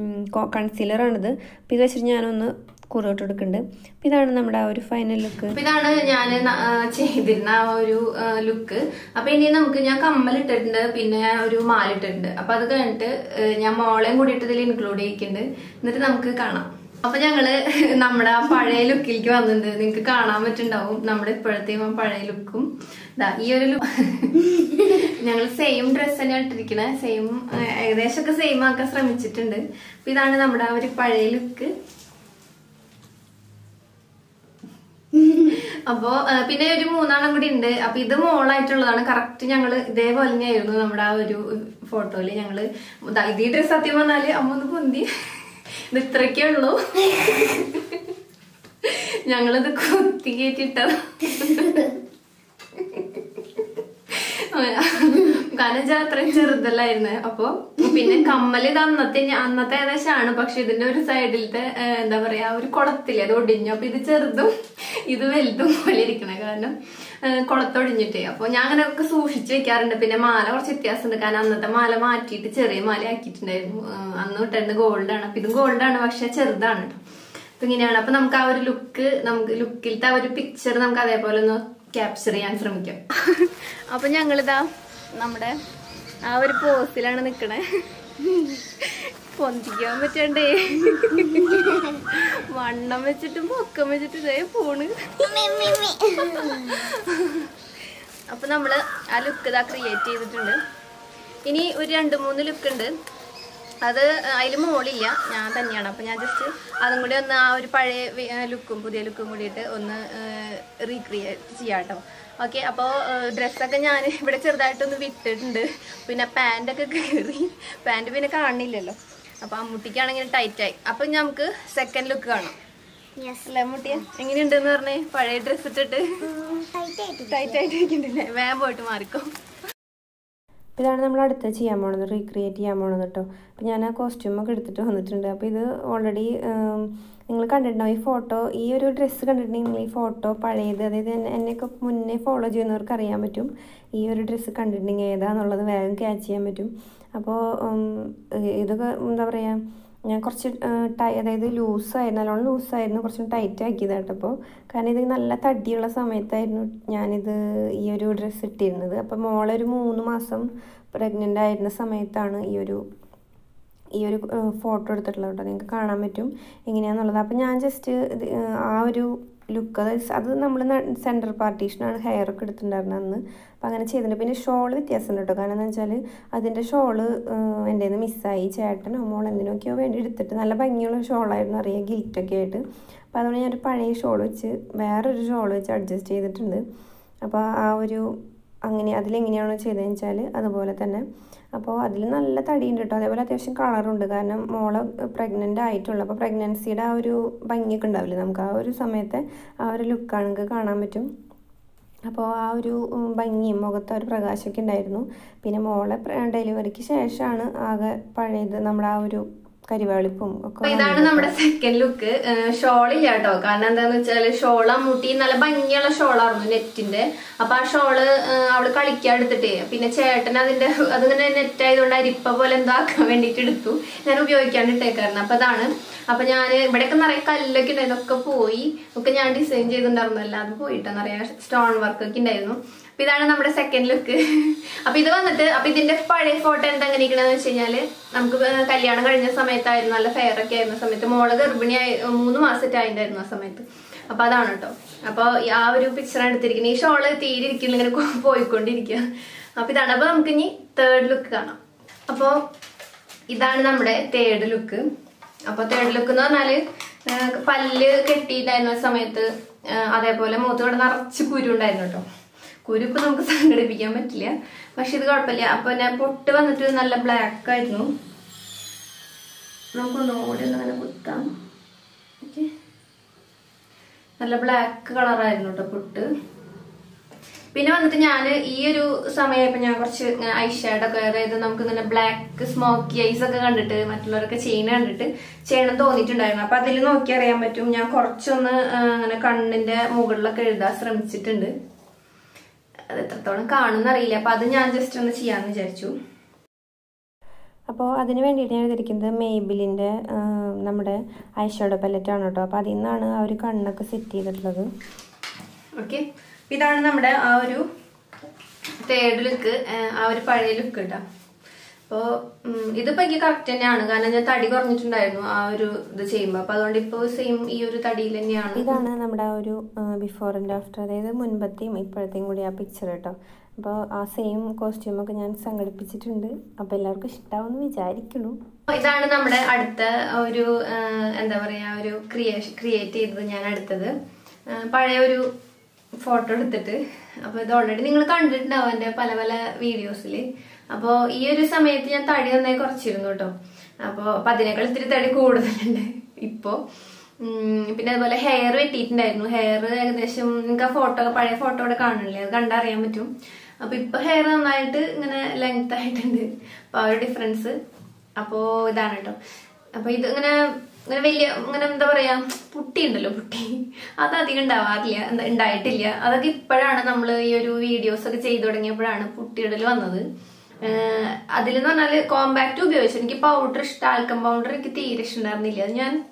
കൺസീലറാണിത് അപ്പോൾ ഇത് വെച്ചിട്ട് ഞാനൊന്ന് കുറിയോട്ട് കൊടുക്കുന്നുണ്ട് അപ്പം ഇതാണ് നമ്മുടെ ആ ഒരു ഫൈനൽ ലുക്ക് അപ്പൊ ഇതാണ് ഞാൻ ചെയ്തിരുന്ന ആ ഒരു ലുക്ക് അപ്പൊ ഇനി നമുക്ക് ഞാൻ കമ്മൽ ഇട്ടിട്ടുണ്ട് പിന്നെ ഒരു മാല ഇട്ടിട്ടുണ്ട് അപ്പൊ അത് കഴിഞ്ഞിട്ട് ഞാൻ മോളെയും കൂടിയിട്ട് ഇതിൽ ഇൻക്ലൂഡ് ചെയ്യിക്കുന്നുണ്ട് എന്നിട്ട് നമുക്ക് കാണാം അപ്പൊ ഞങ്ങള് നമ്മുടെ ആ പഴയ ലുക്കിലേക്ക് വന്നിട്ടുണ്ട് നിങ്ങക്ക് കാണാൻ പറ്റുണ്ടാവും നമ്മുടെ ഇപ്പോഴത്തെയും ആ പഴയ ലുക്കും ദാ ഈ ഒരു ലുക്ക് ഞങ്ങൾ സെയിം ഡ്രസ് തന്നെ ഇട്ടിരിക്കണേ സെയിം ഏകദേശം ഒക്കെ സെയിം ആക്കാൻ ശ്രമിച്ചിട്ടുണ്ട് അപ്പൊ ഇതാണ് നമ്മുടെ ആ ഒരു പഴയ ലുക്ക് അപ്പോ ആ, പിന്നെ ഒരു മൂന്നാണെണ്ണം കൂടി ഉണ്ട് അപ്പൊ ഇത് മോളായിട്ടുള്ളതാണ് കറക്റ്റ് ഞങ്ങള് ഇതേപോലെ തന്നെയായിരുന്നു നമ്മുടെ ആ ഒരു ഫോട്ടോയില് ഞങ്ങള് ദാ ഇത് ഈ ഡ്രസ് സത്യം പറഞ്ഞാല് അമ്മ ഒന്ന് പൊന്തി ഇത് ഇത്രയൊക്കെ ഉള്ളൂ ഞങ്ങളിത് കുത്തി കയറ്റിട്ടത് കാരണം വെച്ചാൽ അത്രയും ചെറുതല്ലായിരുന്നു അപ്പൊ പിന്നെ കമ്മല് ഇത് അന്നത്തെ ഞ- അന്നത്തെ ഏകദേശമാണ് പക്ഷെ ഇതിന്റെ ഒരു സൈഡിലത്തെ ആ, എന്താ പറയാ ഒരു കുളത്തില്ലേ അത് ഒടിഞ്ഞു അപ്പൊ ഇത് ചെറുതും ഇത് വലുതും പോലെ ഇരിക്കണേ കാരണം ആ, കുളത്തൊടിഞ്ഞിട്ടേ അപ്പൊ ഞാൻ അങ്ങനെ ഒക്കെ സൂക്ഷിച്ചു വെക്കാറുണ്ട് പിന്നെ മാല കുറച്ച് വ്യത്യാസമുണ്ട് കാരണം അന്നത്തെ മാല മാറ്റിയിട്ട് ചെറിയ മാല ആക്കിയിട്ടുണ്ടായിരുന്നു ആ, അന്ന് വിട്ടിരുന്നത് ഗോൾഡ് ആണ് അപ്പൊ ഇതും ഗോൾഡ് ആണ് പക്ഷെ ചെറുതാണ് കേട്ടോ അപ്പൊ ഇങ്ങനെയാണ് അപ്പൊ നമുക്ക് ആ ഒരു ലുക്ക് നമുക്ക് ലുക്കിലത്തെ ആ ഒരു പിക്ചർ നമുക്ക് അതേപോലെ ഒന്ന് ക്യാപ്ചർ ചെയ്യാൻ ശ്രമിക്കാം അപ്പൊ ഞങ്ങളിതാ നമ്മുടെ ആ ഒരു പോസിലാണ് നിക്കണേ പൊന്തിക്കാൻ പറ്റണ്ടേ വണ്ണം വെച്ചിട്ടും പൊക്കം വെച്ചിട്ടും ഇതേ പോണ് അപ്പൊ നമ്മള് ആ ലുക്ക് ഇതാ ക്രിയേറ്റ് ചെയ്തിട്ടുണ്ട് ഇനി ഒരു രണ്ട് മൂന്ന് ലുക്ക് ഉണ്ട് അത് അതിൽ മോളില്ല ഞാൻ തന്നെയാണ് അപ്പൊ ഞാൻ ജസ്റ്റ് അതും കൂടി ഒന്ന് ആ ഒരു പഴയ ലുക്കും പുതിയ ലുക്കും കൂടിയിട്ട് ഒന്ന് റീക്രിയേറ്റ് ചെയ്യാം കേട്ടോ ഓക്കെ അപ്പോൾ ഡ്രസ്സൊക്കെ ഞാൻ ഇവിടെ ചെറുതായിട്ടൊന്ന് വിട്ടിട്ടുണ്ട് പിന്നെ പാൻറ്റൊക്കെ കയറി പാൻറ് പിന്നെ കാണില്ലല്ലോ അപ്പൊ അമ്മൂട്ടിക്കാണെങ്കിൽ ടൈറ്റായി അപ്പൊ നമുക്ക് സെക്കൻഡ് ലുക്ക് കാണാം അല്ലേ അമ്മൂട്ടിയ എങ്ങനെയുണ്ടെന്ന് പറഞ്ഞേ പഴയ ഡ്രസ്സ് ഇട്ടിട്ട് ടൈറ്റ് ആയിട്ട് ഇരിക്കുന്നുണ്ടല്ലേ വേഗം പോയിട്ട് മാറിക്കോ അപ്പോൾ ഇതാണ് നമ്മൾ അടുത്ത് ചെയ്യാൻ പോണത് റീക്രിയേറ്റ് ചെയ്യാൻ പോണത് കേട്ടോ അപ്പോൾ ഞാൻ ആ കോസ്റ്റ്യൂമൊക്കെ എടുത്തിട്ട് വന്നിട്ടുണ്ട് അപ്പോൾ ഇത് ഓൾറെഡി നിങ്ങൾ കണ്ടിട്ടുണ്ടാവും ഈ ഫോട്ടോ ഈ ഒരു ഡ്രസ്സ് കണ്ടിട്ടുണ്ടെങ്കിൽ നിങ്ങൾ ഈ ഫോട്ടോ പഴയത് അതായത് എന്നെ എന്നെയൊക്കെ മുന്നേ ഫോളോ ചെയ്യുന്നവർക്ക് അറിയാൻ പറ്റും ഈ ഒരു ഡ്രസ്സ് കണ്ടിട്ടുണ്ടെങ്കിൽ ഏതാന്നുള്ളത് വേഗം ക്യാച്ച് ചെയ്യാൻ പറ്റും അപ്പോൾ ഇതൊക്കെ എന്താ പറയുക ഞാൻ കുറച്ച് ടൈ അതായത് ലൂസായിരുന്നു നല്ലോണം ലൂസായിരുന്നു കുറച്ച് ടൈറ്റ് ആക്കിയതാട്ടോ അപ്പോൾ കാരണം ഇത് നല്ല തടിയുള്ള സമയത്തായിരുന്നു ഞാനിത് ഈ ഒരു ഡ്രസ്സ് ഇട്ടിരുന്നത് അപ്പോൾ മോളെ ഒരു മൂന്ന് മാസം പ്രഗ്നൻ്റ് ആയിരുന്ന സമയത്താണ് ഈ ഒരു ഈ ഒരു ഫോട്ടോ എടുത്തിട്ടുള്ളത് കേട്ടോ നിങ്ങൾക്ക് കാണാൻ പറ്റും എങ്ങനെയാണെന്നുള്ളത് അപ്പോൾ ഞാൻ ജസ്റ്റ് ആ ഒരു ലുക്ക് അതായത് അത് നമ്മൾ സെൻറ്റർ പാർട്ടീഷനാണ് ഹെയർ ഒക്കെ എടുത്തിട്ടുണ്ടായിരുന്നത് അന്ന് അപ്പം അങ്ങനെ ചെയ്തിട്ടുണ്ട് പിന്നെ ഷോൾ വ്യത്യാസമുണ്ട് കേട്ടോ കാരണം എന്ന് വെച്ചാൽ അതിൻ്റെ ഷോള് എൻ്റെ നിന്ന് മിസ്സായി ചേട്ടനോ മോൾ എന്തിനൊക്കെയോ വേണ്ടി എടുത്തിട്ട് നല്ല ഭംഗിയുള്ള ഷോളായിരുന്നു അറിയാം ഗിൽറ്റൊക്കെ ആയിട്ട് അപ്പോൾ അതുകൊണ്ട് ഞാനൊരു പഴയ ഷോൾ വെച്ച് വേറൊരു ഷോൾ വെച്ച് അഡ്ജസ്റ്റ് ചെയ്തിട്ടുണ്ട് അപ്പോൾ ആ ഒരു അങ്ങനെ അതിലെങ്ങനെയാണോ ചെയ്തതെന്ന് വെച്ചാൽ അതുപോലെ തന്നെ അപ്പോൾ അതിൽ നല്ല തടിയുണ്ട് കേട്ടോ അതേപോലെ അത്യാവശ്യം കളറുണ്ട് കാരണം മോള് പ്രഗ്നൻ്റ് ആയിട്ടുള്ളൂ അപ്പോൾ പ്രഗ്നൻസിയുടെ ആ ഒരു ഭംഗിയൊക്കെ ഉണ്ടാവില്ലേ നമുക്ക് ആ ഒരു സമയത്തെ ആ ഒരു ലുക്കാണ് നിങ്ങൾക്ക് കാണാൻ പറ്റും അപ്പോൾ ആ ഒരു ഉം, ഭംഗിയും മുഖത്ത് ഒരു പ്രകാശമൊക്കെ ഉണ്ടായിരുന്നു പിന്നെ മോളെ ഡെലിവറിക്ക് ശേഷമാണ് ആകെ പഴയത് നമ്മുടെ ആ ഒരു കരിവാളിപ്പും ഒക്കെ അപ്പൊ ഇതാണ് നമ്മുടെ സെക്കൻഡ് ലുക്ക് ഷോൾ ഇല്ല കേട്ടോ കാരണം എന്താന്ന് വെച്ചാല് ഷോൾ അമ്മൂട്ടി നല്ല ഭംഗിയുള്ള ഷോളായിരുന്നു നെറ്റിന്റെ അപ്പൊ ആ ഷോള് അവള് കളിക്കാൻ എടുത്തിട്ടേ പിന്നെ ചേട്ടൻ അതിന്റെ അതിങ്ങനെ നെറ്റ് ആയതുകൊണ്ട് അരിപ്പ പോലെ എന്തോ ആക്കാൻ വേണ്ടിട്ട് എടുത്തു ഞാൻ ഉപയോഗിക്കാണ്ട് ഇട്ടേക്കായിരുന്നു അപ്പൊ അതാണ് അപ്പൊ ഞാൻ ഇവിടെയൊക്കെ നിറയെ കല്ലൊക്കെ ഉണ്ടായിരുന്നു ഒക്കെ പോയി ഒക്കെ ഞാൻ ഡിസൈൻ ചെയ്തിട്ടുണ്ടായിരുന്നല്ല അത് പോയിട്ടാ നിറയെ സ്റ്റോൺ വർക്ക് ഒക്കെ ഉണ്ടായിരുന്നു അപ്പൊ ഇതാണ് നമ്മുടെ സെക്കൻഡ് ലുക്ക് അപ്പൊ ഇത് വന്നിട്ട് അപ്പൊ ഇതിന്റെ പഴയ ഫോട്ടോ എന്താ എങ്ങനെ ഇരിക്കണെന്ന് വെച്ച് കഴിഞ്ഞാല് നമുക്ക് വേ- കല്യാണം കഴിഞ്ഞ സമയത്തായിരുന്നു നല്ല ഫെയർ ഒക്കെ ആയിരുന്ന സമയത്ത് മോള് ഗർഭിണിയായി മൂന്ന് മാസത്തെ ആയിട്ടുണ്ടായിരുന്നു ആ സമയത്ത് അപ്പൊ അതാണ് കേട്ടോ അപ്പൊ ഈ ആ ഒരു പിക്ചറാണ് എടുത്തിരിക്കുന്നത് ഈ ഷോള് തീരെ ഇരിക്കില്ല ഇങ്ങനെ കൊ- പോയിക്കൊണ്ടിരിക്കുക അപ്പൊ ഇതാണ് അപ്പൊ നമുക്ക് ഇനി തേർഡ് ലുക്ക് കാണാം അപ്പൊ ഇതാണ് നമ്മുടെ തേർഡ് ലുക്ക് അപ്പൊ തേർഡ് ലുക്ക് എന്ന് പറഞ്ഞാല് ആ, പല്ല് കെട്ടിയിട്ടായിരുന്ന സമയത്ത് ആ, അതേപോലെ മുഖത്ത് ഇവിടെ നിറച്ച് കുരു ഉണ്ടായിരുന്നു കേട്ടോ കുരു ഇപ്പൊ നമുക്ക് സംഘടിപ്പിക്കാൻ പറ്റില്ല പക്ഷെ ഇത് കുഴപ്പമില്ല അപ്പൊ ഞാൻ പൊട്ട് വന്നിട്ട് നല്ല ബ്ലാക്ക് ആയിരുന്നു നമുക്കൊന്നുകൂടി ഒന്ന് അങ്ങനെ കുത്താം ഓക്കെ നല്ല ബ്ലാക്ക് കളറായിരുന്നു കേട്ടോ പൊട്ട് പിന്നെ വന്നിട്ട് ഞാൻ ഈ ഒരു സമയമായപ്പോ ഞാൻ കുറച്ച് ഐഷാഡ് ഒക്കെ അതായത് നമുക്ക് ഇങ്ങനെ ബ്ലാക്ക് സ്മോക്കി ഐസ് ഒക്കെ കണ്ടിട്ട് മറ്റുള്ളവരൊക്കെ ചെയ്യണ കണ്ടിട്ട് ചെയ്യണം തോന്നിയിട്ടുണ്ടായിരുന്നു അപ്പൊ അതിൽ നോക്കി അറിയാൻ പറ്റും ഞാൻ കുറച്ചൊന്ന് ആ, അങ്ങനെ കണ്ണിന്റെ മുകളിലൊക്കെ എഴുതാൻ ശ്രമിച്ചിട്ടുണ്ട് അത് എത്രത്തോളം കാണുമെന്ന് അറിയില്ല അപ്പൊ അത് ഞാൻ ജസ്റ്റ് ഒന്ന് ചെയ്യാന്ന് വിചാരിച്ചു അപ്പോൾ അതിന് വേണ്ടിയിട്ട് ഞാൻ എടുത്തിരിക്കുന്നത് മെയ്ബിലിൻ്റെ നമ്മുടെ ഐഷാഡോ പല്ലറ്റാണ് കേട്ടോ അപ്പോൾ അതിൽ നിന്നാണ് ആ ഒരു കണ്ണൊക്കെ സെറ്റ് ചെയ്തിട്ടുള്ളത് ഓക്കെ ഇതാണ് നമ്മുടെ ആ ഒരു തേർഡ് ലുക്ക് ആ ഒരു പഴയ ലുക്ക് കേട്ടോ അപ്പോ ഉം, ഇതിപ്പോ എനിക്ക് കറക്റ്റ് തന്നെയാണ് കാരണം ഞാൻ തടി കുറഞ്ഞിട്ടുണ്ടായിരുന്നു ആ ഒരു ഇത് ചെയ്യുമ്പോ അപ്പൊ അതുകൊണ്ട് ഇപ്പൊ സെയിം ഈ ഒരു തടിയിൽ തന്നെയാണ് ഇതാണ് നമ്മുടെ ആ ഒരു ബിഫോർ ആൻഡ് ആഫ്റ്റർ അതായത് മുൻപത്തെയും ഇപ്പോഴത്തെയും കൂടി ആ പിക്ചർ കേട്ടോ അപ്പോൾ ആ സെയിം കോസ്റ്റ്യൂമൊക്കെ ഞാൻ സംഘടിപ്പിച്ചിട്ടുണ്ട് അപ്പോൾ എല്ലാവർക്കും ഇഷ്ടാവുമെന്ന് വിചാരിക്കുന്നു അപ്പൊ ഇതാണ് നമ്മുടെ അടുത്ത ഒരു ആ, എന്താ പറയാ ഒരു ക്രിയേഷൻ ക്രിയേറ്റ് ചെയ്തത് ഞാൻ അടുത്തത് ആ, പഴയ ഒരു ഫോട്ടോ എടുത്തിട്ട് അപ്പൊ ഇത് ഓൾറെഡി നിങ്ങൾ കണ്ടിട്ടുണ്ടാവും എന്റെ പല പല വീഡിയോസിൽ അപ്പോൾ ഈ ഒരു സമയത്ത് ഞാൻ തടി നന്നായി കുറച്ചിരുന്നു കേട്ടോ അപ്പോൾ അപ്പൊ അതിനേക്കാൾ ഇത്തിരി തടി കൂടുതലുണ്ട് ഇപ്പോ ഉം, പിന്നെ അതുപോലെ ഹെയർ വെട്ടിയിട്ടുണ്ടായിരുന്നു ഹെയർ ഏകദേശം നിങ്ങൾക്ക് ആ ഫോട്ടോ പഴയ ഫോട്ടോ ഇവിടെ കാണില്ലേ അത് കണ്ടറിയാൻ പറ്റും അപ്പൊ ഇപ്പൊ ഹെയർ നന്നായിട്ട് ഇങ്ങനെ ലെങ്ത് ആയിട്ടുണ്ട് അപ്പൊ ആ ഒരു ഡിഫറൻസ് അപ്പോ ഇതാണ് കേട്ടോ അപ്പൊ ഇത് ഇങ്ങനെ ഇങ്ങനെ വലിയ ഇങ്ങനെ എന്താ പറയാ പുട്ടി ഉണ്ടല്ലോ പുട്ടി അത് അധികം ഉണ്ടാവാറില്ല എന്താ ഉണ്ടായിട്ടില്ല അതൊക്കെ ഇപ്പോഴാണ് നമ്മൾ ഈ ഒരു വീഡിയോസ് ഒക്കെ ചെയ്തു തുടങ്ങിയപ്പോഴാണ് പുട്ടിയിടൽ വന്നത് അതിലെന്ന് പറഞ്ഞാല് കോമ്പാക്ട് ഉപയോഗിച്ചു എനിക്ക് പൗഡർ ഇഷ്ടം ആൽക്കം പൗഡർ എനിക്ക് തീരെ ഇഷ്ടമുണ്ടായിരുന്നില്ല അത് ഞാൻ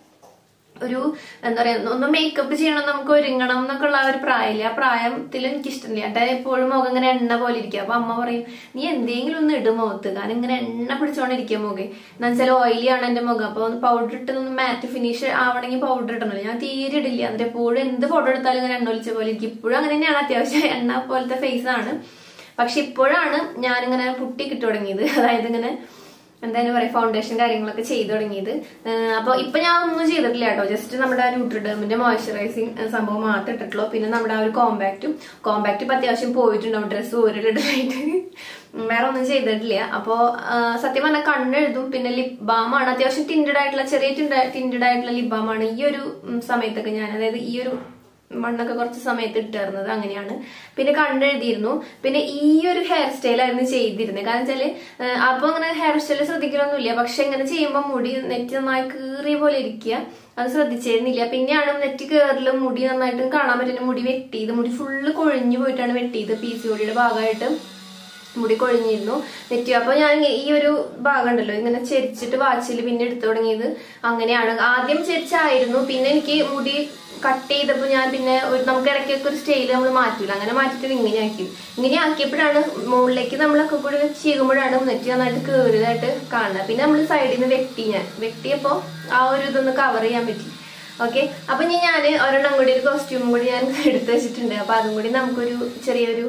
ഒരു എന്താ പറയാ ഒന്ന് മേക്കപ്പ് ചെയ്യണം നമുക്ക് ഒരുങ്ങണം എന്നൊക്കെ ഉള്ള ആ ഒരു പ്രായമില്ല ആ പ്രായത്തിൽ എനിക്ക് ഇഷ്ടമില്ല എന്റെ എപ്പോഴും മുഖം ഇങ്ങനെ എണ്ണ പോലെ ഇരിക്കുക അപ്പൊ അമ്മ പറയും നീ എന്തെങ്കിലും ഒന്ന് ഇടും മുഖത്ത് കാരണം ഇങ്ങനെ എണ്ണ പിടിച്ചോണ്ടിരിക്കുക മുഖം എന്ന് വെച്ചാൽ ഓയിലി ആണ് എന്റെ മുഖം അപ്പൊ ഒന്ന് പൗഡർ ഇട്ട് ഒന്ന് മാറ്റ് ഫിനിഷ് ആവണമെങ്കിൽ പൗഡർ ഇടണല്ലോ ഞാൻ തീരെ ഇടില്ല എന്നിട്ട് എപ്പോഴും എന്ത് ഫോട്ടോ എടുത്താലും ഇങ്ങനെ എണ്ണ ഒലിച്ച പോലെ ഇരിക്കും ഇപ്പോഴും അങ്ങനെ തന്നെയാണ് അത്യാവശ്യം എണ്ണ പോലത്തെ ഫേസ് ആണ് പക്ഷെ ഇപ്പോഴാണ് ഞാനിങ്ങനെ പുട്ടി കിട്ടി തുടങ്ങിയത് അതായത് ഇങ്ങനെ എന്തായാലും പറയാ ഫൗണ്ടേഷൻ കാര്യങ്ങളൊക്കെ ചെയ്തു തുടങ്ങിയത് ഏഹ് അപ്പൊ ഇപ്പൊ ഞാൻ ഒന്നും ചെയ്തിട്ടില്ല കേട്ടോ ജസ്റ്റ് നമ്മുടെ ആ ന്യൂട്രിഡേമിന്റെ മോയ്സ്ചറൈസിങ് സംഭവം മാത്രം ഇട്ടിട്ടുള്ളൂ പിന്നെ നമ്മുടെ ആ ഒരു കോമ്പാക്റ്റും കോമ്പാക്റ്റ് ഇപ്പൊ അത്യാവശ്യം പോയിട്ടുണ്ടാവും ഡ്രസ്സ് ഊരിലിടാനായിട്ട് വേറെ ഒന്നും ചെയ്തിട്ടില്ല അപ്പോ ആഹ് സത്യം പറഞ്ഞാൽ കണ്ണെഴുതും പിന്നെ ലിപ് ബാമാണ് അത്യാവശ്യം ടിൻഡഡ് ആയിട്ടുള്ള ചെറിയ ടിൻഡഡ് ആയിട്ടുള്ള ലിപ് ബാമാണ് ഈ ഒരു ഉം, സമയത്തൊക്കെ ഞാൻ അതായത് ഈ ഒരു മണ്ണൊക്കെ കുറച്ച് സമയത്ത് ഇട്ടിരുന്നത് അങ്ങനെയാണ് പിന്നെ കണ്ടെഴുതിയിരുന്നു പിന്നെ ഈ ഒരു ഹെയർ സ്റ്റൈൽ ആയിരുന്നു ചെയ്തിരുന്നത് കാരണം വെച്ചാല് ഏഹ് അപ്പൊ അങ്ങനെ ഹെയർ സ്റ്റൈൽ ശ്രദ്ധിക്കലൊന്നുമില്ല പക്ഷെ ഇങ്ങനെ ചെയ്യുമ്പോൾ മുടി നെറ്റ് നന്നായി കീറിയ പോലെ ഇരിക്കുക അത് ശ്രദ്ധിച്ചിരുന്നില്ല പിന്നെയാണ് നെറ്റ് കയറലും മുടി നന്നായിട്ട് കാണാൻ പറ്റുന്ന മുടി വെട്ടിയത് മുടി ഫുള്ള് കൊഴിഞ്ഞു പോയിട്ടാണ് വെട്ടിയത് പി സി ഒടിയുടെ ഭാഗമായിട്ട് മുടി കൊഴിഞ്ഞിരുന്നു നെറ്റി അപ്പൊ ഞാൻ ഇങ്ങ- ഈ ഒരു ഭാഗം ഉണ്ടല്ലോ ഇങ്ങനെ ചെരിച്ചിട്ട് വാച്ചിൽ പിന്നെ എടുത്തു തുടങ്ങിയത് അങ്ങനെയാണ് ആദ്യം ചെരിച്ചായിരുന്നു പിന്നെ എനിക്ക് മുടി കട്ട് ചെയ്തപ്പോ ഞാൻ പിന്നെ ഒരു നമുക്ക് ഇടയ്ക്കൊക്കെ ഒരു സ്റ്റൈൽ നമ്മൾ മാറ്റൂല അങ്ങനെ മാറ്റിട്ട് ഇങ്ങനെ ആക്കി ഇങ്ങനെ ആക്കിയപ്പോഴാണ് മുകളിലേക്ക് നമ്മളൊക്കെ കൂടി ചെയ്യുമ്പോഴാണ് നെറ്റി നന്നായിട്ട് കയറിയതായിട്ട് കാണുന്നത് പിന്നെ നമ്മൾ സൈഡിൽ നിന്ന് വെട്ടി ഞാൻ വെട്ടിയപ്പോ ആ ഒരു ഇതൊന്ന് കവർ ചെയ്യാൻ പറ്റി ഓക്കെ അപ്പൊ ഇനി ഞാൻ ഒരെണ്ണം കൂടി ഒരു കോസ്റ്റ്യൂം കൂടി ഞാൻ എടുത്തു വെച്ചിട്ടുണ്ട് അപ്പൊ അതും കൂടി നമുക്കൊരു ചെറിയൊരു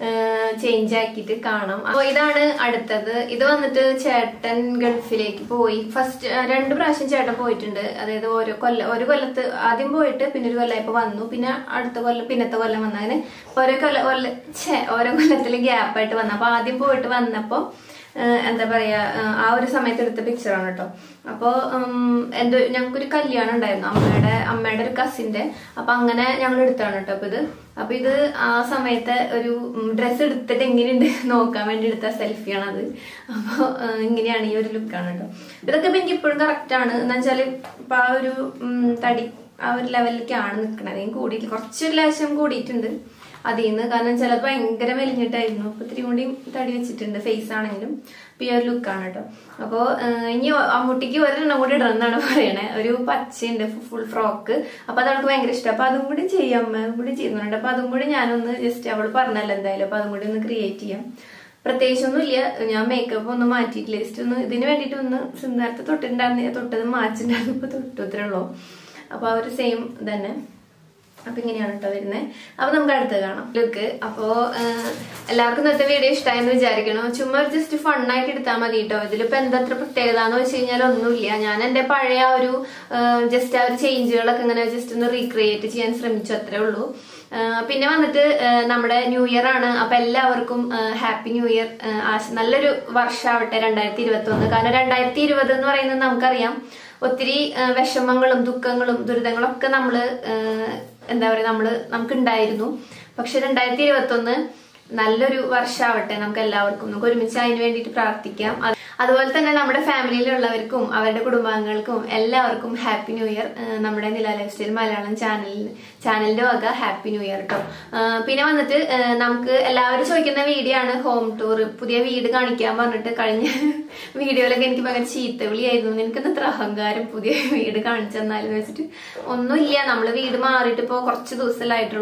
ചേഞ്ച് ആക്കിയിട്ട് കാണാം അപ്പൊ ഇതാണ് അടുത്തത് ഇത് വന്നിട്ട് ചേട്ടൻ ഗൾഫിലേക്ക് പോയി ഫസ്റ്റ് രണ്ട് പ്രാവശ്യം ചേട്ടൻ പോയിട്ടുണ്ട് അതായത് ഓരോ കൊല്ലം ഒരു കൊല്ലത്ത് ആദ്യം പോയിട്ട് പിന്നെ ഒരു കൊല്ലമായപ്പോ വന്നു പിന്നെ അടുത്ത കൊല്ലം പിന്നത്തെ കൊല്ലം വന്നതിന് ഓരോ കൊല്ല കൊല്ല ഛെ, ഓരോ കൊല്ലത്തിൽ ഗ്യാപ്പായിട്ട് വന്നു അപ്പൊ ആദ്യം പോയിട്ട് വന്നപ്പോ ഏഹ് എന്താ പറയാ ഏഹ് ആ ഒരു സമയത്ത് എടുത്ത പിക്ചറാണ് കേട്ടോ അപ്പോ ഉം, എന്തോ ഞങ്ങൾക്കൊരു കല്യാണം ഉണ്ടായിരുന്നു അമ്മയുടെ അമ്മയുടെ ഒരു കസിന്റെ അപ്പൊ അങ്ങനെ ഞങ്ങൾ എടുത്താണ് കേട്ടോ അപ്പൊ ഇത് അപ്പൊ ഇത് ആ സമയത്തെ ഒരു ഡ്രസ്സ് എടുത്തിട്ട് എങ്ങനെയുണ്ട് നോക്കാൻ വേണ്ടി എടുത്ത സെൽഫിയാണ് അത് അപ്പൊ ഏഹ് ഇങ്ങനെയാണ് ഈ ഒരു ലുക്കാണ് കേട്ടോ ഇതൊക്കെ ഇപ്പൊ എനിക്ക് ഇപ്പോഴും കറക്റ്റ് ആണ് എന്ന് വെച്ചാല് ഇപ്പൊ ആ ഒരു ഉം, തടി ആ ഒരു ലെവലിലേക്കാണ് നിൽക്കുന്നത് അതിന് കൂടിയിട്ട് കുറച്ചൊരു ലേശം കൂടിയിട്ടുണ്ട് അതിൽ നിന്ന് കാരണം ചിലത് ഭയങ്കര മെലിഞ്ഞിട്ടായിരുന്നു അപ്പൊ ഇത്തിരി കൂടി തടി വെച്ചിട്ടുണ്ട് ഫേസ് ആണെങ്കിലും ഇപ്പൊ ഈ ഒരു ലുക്കാണ് കേട്ടോ അപ്പോ ഏഹ്, ഇനി അമ്മൂട്ടിക്ക് ഒരെണ്ണം കൂടി ഇടണം എന്നാണ് പറയണേ ഒരു പച്ചയുണ്ട് ഫുൾ ഫ്രോക്ക് അപ്പൊ അത് അവൾക്ക് ഭയങ്കര ഇഷ്ടം അപ്പൊ അതും കൂടി ചെയ്യാം അമ്മ അതും കൂടി ചെയ്യുന്നുണ്ട് അപ്പൊ അതും കൂടി ഞാനൊന്ന് ജസ്റ്റ് അവൾ പറഞ്ഞല്ലോ എന്തായാലും അപ്പൊ അതും കൂടി ഒന്ന് ക്രിയേറ്റ് ചെയ്യാം പ്രത്യേകിച്ചൊന്നുമില്ല ഞാൻ മേക്കപ്പ് ഒന്നും മാറ്റിയിട്ടില്ല ജസ്റ്റ് ഒന്ന് ഇതിന് വേണ്ടിയിട്ട് ഒന്ന് നേരത്തെ തൊട്ടിട്ടുണ്ടായിരുന്നില്ല തൊട്ടത് മാച്ചിണ്ടായിരുന്നു ഇപ്പൊ തൊട്ടു ഇത്രേ ഉള്ളൂ അപ്പൊ ആ ഒരു സെയിം തന്നെ അപ്പൊ ഇങ്ങനെയാണ് കേട്ടോ വരുന്നത് അപ്പൊ നമുക്ക് അടുത്ത് കാണാം ലുക്ക് അപ്പോ ആഹ്, എല്ലാവർക്കും ഇന്നത്തെ വീഡിയോ ഇഷ്ടമായെന്ന് വിചാരിക്കണം ചുമ്മാ ജസ്റ്റ് ഫണ്ണായിട്ട് എടുത്താൽ മതി കേട്ടോ ഇതിലിപ്പോ എന്തത്ര പ്രത്യേകത എന്ന് വെച്ച് കഴിഞ്ഞാൽ ഒന്നുമില്ല ഞാൻ എന്റെ പഴയ ആ ഒരു ജസ്റ്റ് ആ ഒരു ചേഞ്ചുകളൊക്കെ ഇങ്ങനെ ജസ്റ്റ് ഒന്ന് റീക്രിയേറ്റ് ചെയ്യാൻ ശ്രമിച്ചു അത്രേ ഉള്ളൂ ആഹ് പിന്നെ വന്നിട്ട് ആഹ് നമ്മുടെ ന്യൂ ഇയർ ആണ് അപ്പൊ എല്ലാവർക്കും ഹാപ്പി ന്യൂ ഇയർ ആശ നല്ലൊരു വർഷമാവട്ടെ രണ്ടായിരത്തി ഇരുപത്തി ഒന്ന് കാരണം രണ്ടായിരത്തി ഇരുപത് എന്ന് പറയുന്നത് നമുക്കറിയാം ഒത്തിരി ആഹ് വിഷമങ്ങളും ദുഃഖങ്ങളും ദുരിതങ്ങളും ഒക്കെ നമ്മള് ആഹ് എന്താ പറയാ നമ്മള് നമുക്ക് ഉണ്ടായിരുന്നു പക്ഷെ രണ്ടായിരത്തി ഇരുപത്തി ഒന്ന് നല്ലൊരു വർഷമാവട്ടെ നമുക്ക് എല്ലാവർക്കും നമുക്ക് ഒരുമിച്ച് അതിന് വേണ്ടിയിട്ട് പ്രാർത്ഥിക്കാം അത് അതുപോലെ തന്നെ നമ്മുടെ ഫാമിലിയിലുള്ളവർക്കും അവരുടെ കുടുംബാംഗങ്ങൾക്കും എല്ലാവർക്കും ഹാപ്പി ന്യൂ ഇയർ ഏഹ് നമ്മുടെ നില ലൈഫ് സ്റ്റൈൽ മലയാളം ചാനലിൽ ചാനലിന്റെ വക ഹാപ്പി ന്യൂ ഇയർ കേട്ടോ ഏഹ് പിന്നെ വന്നിട്ട് ഏഹ് നമുക്ക് എല്ലാവരും ചോദിക്കുന്ന വീഡിയോ ആണ് ഹോം ടൂർ പുതിയ വീട് കാണിക്കാൻ പറഞ്ഞിട്ട് കഴിഞ്ഞ വീഡിയോയിലൊക്കെ എനിക്ക് ഭയങ്കര ചീത്തവിളിയായിരുന്നു നിനക്ക് ഇത്ര അഹങ്കാരം പുതിയ വീട് കാണിച്ചു തന്നാലെന്ന് വെച്ചിട്ട് ഒന്നുമില്ല നമ്മള് വീട് മാറിയിട്ട് ഇപ്പോ കുറച്ച് ദിവസമല്ലായിട്ടുള്ളൂ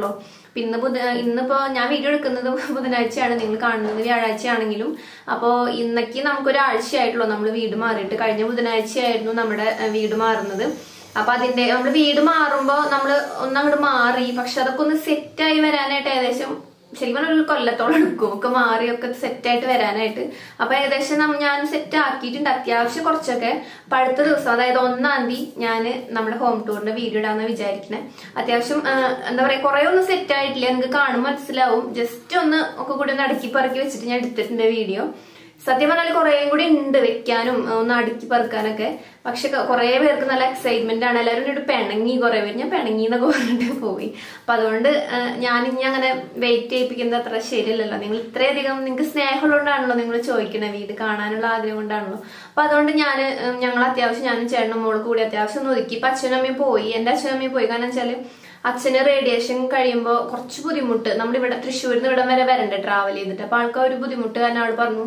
അപ്പൊ ഇന്ന് ബുധ ഇന്നിപ്പോ ഞാൻ വീഡിയോ എടുക്കുന്നത് ബുധനാഴ്ചയാണ് നിങ്ങൾ കാണുന്നത് വ്യാഴാഴ്ചയാണെങ്കിലും അപ്പോൾ ഇന്നേക്ക് നമുക്ക് ഒരാഴ്ചയായിട്ടുള്ളൂ നമ്മൾ വീട് മാറിയിട്ട് കഴിഞ്ഞ ബുധനാഴ്ചയായിരുന്നു നമ്മുടെ ഏഹ്, വീട് മാറുന്നത് അപ്പൊ അതിന്റെ നമ്മൾ വീട് മാറുമ്പോ നമ്മൾ ഒന്നങ്ങോട്ട് മാറി പക്ഷെ അതൊക്കെ ഒന്ന് സെറ്റായി വരാനായിട്ട് ഏകദേശം ശരിക്കും പറഞ്ഞാൽ ഒരു കൊല്ലത്തോളം എടുക്കും ഒക്കെ മാറിയൊക്കെ സെറ്റായിട്ട് വരാനായിട്ട് അപ്പൊ ഏകദേശം നമ്മ- ഞാൻ സെറ്റ് ആക്കിയിട്ടുണ്ട് അത്യാവശ്യം കുറച്ചൊക്കെ അപ്പൊ അടുത്ത ദിവസം അതായത് ഒന്നാം തീയതി ഞാൻ നമ്മുടെ ഹോം ടൂറിന്റെ വീഡിയോ ഇടാന്ന് വിചാരിക്കണേ അത്യാവശ്യം ആ, എന്താ പറയാ കുറെ ഒന്നും സെറ്റ് ആയിട്ടില്ല നിങ്ങൾക്ക് കാണുമ്പോൾ മനസ്സിലാവും ജസ്റ്റ് ഒന്ന് ഒക്കെ കൂടി ഒന്ന് അടുക്കി പറക്കി വെച്ചിട്ട് ഞാൻ എടുത്തിട്ടുണ്ട് വീഡിയോ സത്യം പറഞ്ഞാൽ കുറേ കൂടി ഉണ്ട് വെക്കാനും ആ, ഒന്ന് അടുക്കി പറക്കാനൊക്കെ പക്ഷെ കുറെ പേർക്ക് നല്ല എക്സൈറ്റ്മെന്റ് ആണ് എല്ലാവരും എന്നോട് പിണങ്ങി കുറെ പേര് ഞാൻ പിണങ്ങി എന്നൊക്കെ പറഞ്ഞിട്ട് പോയി അപ്പൊ അതുകൊണ്ട് ആ, ഞാൻ ഇനി അങ്ങനെ വെയിറ്റ് ചെയ്യിപ്പിക്കുന്നത് അത്ര ശരിയല്ലല്ലോ നിങ്ങൾ ഇത്രയധികം നിങ്ങൾക്ക് സ്നേഹമുള്ളതുകൊണ്ടാണല്ലോ നിങ്ങൾ ചോദിക്കണേ വീട് കാണാനുള്ള ആഗ്രഹം കൊണ്ടാണല്ലോ അപ്പൊ അതുകൊണ്ട് ഞാൻ ഞങ്ങൾ അത്യാവശ്യം ഞാനും ചേട്ടനും മോള് കൂടി അത്യാവശ്യം ഒന്ന് ഒതുക്കി ഇപ്പൊ അച്ഛനും അമ്മയും പോയി എന്റെ അച്ഛനും അമ്മയും പോയി കാരണം വെച്ചാല് അച്ഛന് റേഡിയേഷൻ കഴിയുമ്പോൾ കുറച്ച് ബുദ്ധിമുട്ട് നമ്മളിവിടെ തൃശ്ശൂരിൽ നിന്ന് ഇവിടം വരെ വരണ്ടേ ട്രാവൽ ചെയ്തിട്ട് അപ്പൊ ആൾക്ക് ആ ഒരു ബുദ്ധിമുട്ട് കാരണം ആൾ പറഞ്ഞു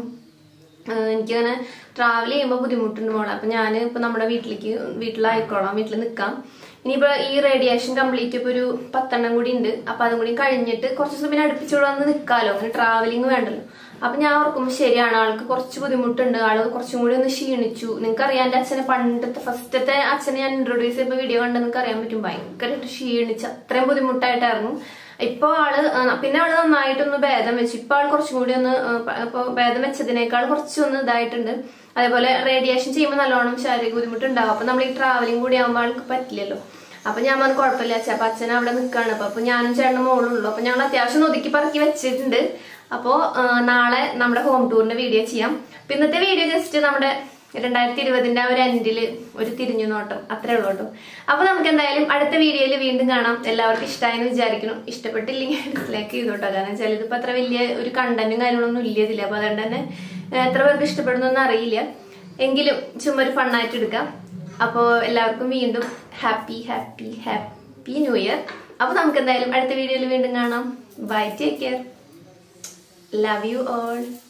ആഹ് എനിക്കങ്ങനെ ട്രാവൽ ചെയ്യുമ്പോൾ ബുദ്ധിമുട്ടുണ്ട് മോളെ അപ്പൊ ഞാൻ ഇപ്പൊ നമ്മുടെ വീട്ടിലേക്ക് വീട്ടിലായിക്കോളാം വീട്ടിൽ നിൽക്കാം ഇനിയിപ്പോ ഈ റേഡിയേഷൻ കംപ്ലീറ്റ് ഇപ്പൊ ഒരു പത്തെണ്ണം കൂടി ഉണ്ട് അപ്പൊ അതും കൂടി കഴിഞ്ഞിട്ട് കുറച്ച് ദിവസം പിന്നെ അടുപ്പിച്ചോടെ വന്ന് നിൽക്കാലോ അങ്ങനെ ട്രാവലിംഗ് വേണ്ടല്ലോ അപ്പൊ ഞാൻ ഓർക്കുമ്പോൾ ശരിയാണ് ആൾക്ക് കുറച്ച് ബുദ്ധിമുട്ടുണ്ട് ആള് കുറച്ചും കൂടി ഒന്ന് ക്ഷീണിച്ചു നിങ്ങൾക്ക് അറിയാം എന്റെ അച്ഛനെ പണ്ടത്തെ ഫസ്റ്റത്തെ അച്ഛനെ ഞാൻ ഇൻട്രൊഡ്യൂസ് ചെയ്തപ്പോൾ വീഡിയോ കണ്ട് നിങ്ങൾക്ക് അറിയാൻ പറ്റും ഭയങ്കരമായിട്ട് ക്ഷീണിച്ച് അത്രയും ബുദ്ധിമുട്ടായിട്ടായിരുന്നു ഇപ്പൊ ആള് ആ, പിന്നെ ആള് നന്നായിട്ടൊന്ന് ഭേദം വെച്ചു ഇപ്പൊ ആൾ കുറച്ചും കൂടി ഒന്ന് ആ, പ- ഇപ്പൊ ഭേദം വെച്ചതിനേക്കാൾ കുറച്ചൊന്ന് ഇതായിട്ടുണ്ട് അതേപോലെ റേഡിയേഷൻ ചെയ്യുമ്പോൾ നല്ലോണം ശാരീരിക ബുദ്ധിമുട്ടുണ്ടാവും അപ്പൊ നമ്മൾ ഈ ട്രാവലിംഗ് കൂടി ആകുമ്പോൾ ആൾക്ക് പറ്റില്ലല്ലോ അപ്പൊ ഞാൻ പറഞ്ഞു കുഴപ്പമില്ല അച്ഛാ അപ്പൊ അച്ഛൻ അവിടെ നിൽക്കാണ് അപ്പൊ അപ്പൊ ഞാനും ചേട്ടനും മോളുള്ളൂ അപ്പൊ ഞങ്ങൾ അത്യാവശ്യം ഒന്ന് ഒതുക്കി പറക്കി വെച്ചിട്ടുണ്ട് അപ്പോ ആ, നാളെ നമ്മുടെ ഹോം ടൂറിന്റെ വീഡിയോ ചെയ്യാം അപ്പൊ ഇന്നത്തെ വീഡിയോ ജസ്റ്റ് നമ്മുടെ രണ്ടായിരത്തി ഇരുപതിന്റെ ആ ഒരു എൻഡില് ഒരു തിരിഞ്ഞു നോട്ടം അത്രേ ഉള്ളൂ കേട്ടോ അപ്പൊ നമുക്ക് എന്തായാലും അടുത്ത വീഡിയോയിൽ വീണ്ടും കാണാം എല്ലാവർക്കും ഇഷ്ടമായെന്ന് വിചാരിക്കണം ഇഷ്ടപ്പെട്ടില്ലെങ്കിൽ ഡിസ്ലൈക്ക് ചെയ്തോട്ടോ കാരണം വെച്ചാൽ ഇതിപ്പോ അത്ര വലിയ ഒരു കണ്ടന്റും കാര്യങ്ങളൊന്നും ഇല്ല ഇതില്ല അപ്പൊ അതുകൊണ്ട് തന്നെ ഏഹ്, എത്ര പേർക്ക് ഇഷ്ടപ്പെടുന്നൊന്നും അറിയില്ല എങ്കിലും ചുമ്മാ ഒരു ഫണ്ണായിട്ട് എടുക്കാം അപ്പോൾ എല്ലാവർക്കും വീണ്ടും happy happy happy new year അപ്പൊ നമുക്ക് എന്തായാലും അടുത്ത വീഡിയോയിൽ വീണ്ടും കാണാം bye take care love you all